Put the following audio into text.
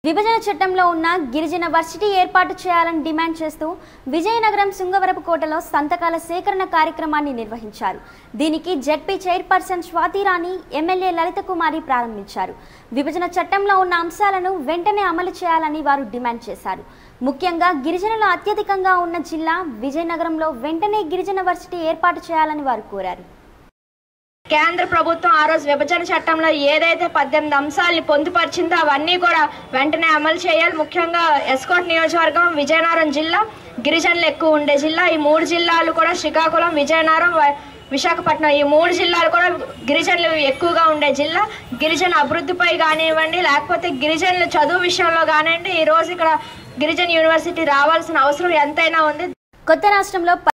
విభజన చట్టంలో ఉన్న గిరిజన వర్సిటీ ఏర్పాటు చేయాలని డిమాండ్ చేస్తూ విజయనగరం శృంగవరపు కోటలో సంతకాల సేకరణ కార్యక్రమాన్ని నిర్వహించారు దీనికి ZP chairperson Swathi Rani MLA Lalitha Kumari ప్రారంభించారు విభజన చట్టంలో ఉన్న అంశాలను వెంటనే అమలు చేయాలని వారు డిమాండ్ చేశారు ముఖ్యంగా గిరిజనులు అత్యధికంగా ఉన్న జిల్లా విజయనగరంలో వెంటనే గిరిజన వర్సిటీ ఏర్పాటు చేయాలని వారు కోరారు కేంద్ర ప్రభుత్వం ఆ రోజు విభజన చట్టంలో ఏదైతే పద్దెనిమిది అంశాలని పొందుపరిచిందో అవన్నీ కూడా వెంటనే అమలు చేయాలి ముఖ్యంగా ఎస్కోట్ నియోజకవర్గం విజయనగరం జిల్లా గిరిజనులు ఎక్కువ ఉండే జిల్లా ఈ మూడు జిల్లాలు కూడా శ్రీకాకుళం విజయనగరం వ- విశాఖపట్నం ఈ మూడు జిల్లాలు కూడా గిరిజనులు ఎక్కువగా ఉండే జిల్లా గిరిజన అభివృద్ధిపై కానివ్వండి లేకపోతే గిరిజనుల చదువు విషయంలో కానివ్వండి ఈ రోజు ఇక్కడ గిరిజన యూనివర్సిటీ రావాల్సిన అవసరం ఎంతైనా ఉంది కొత్త రాష్ట్రంలో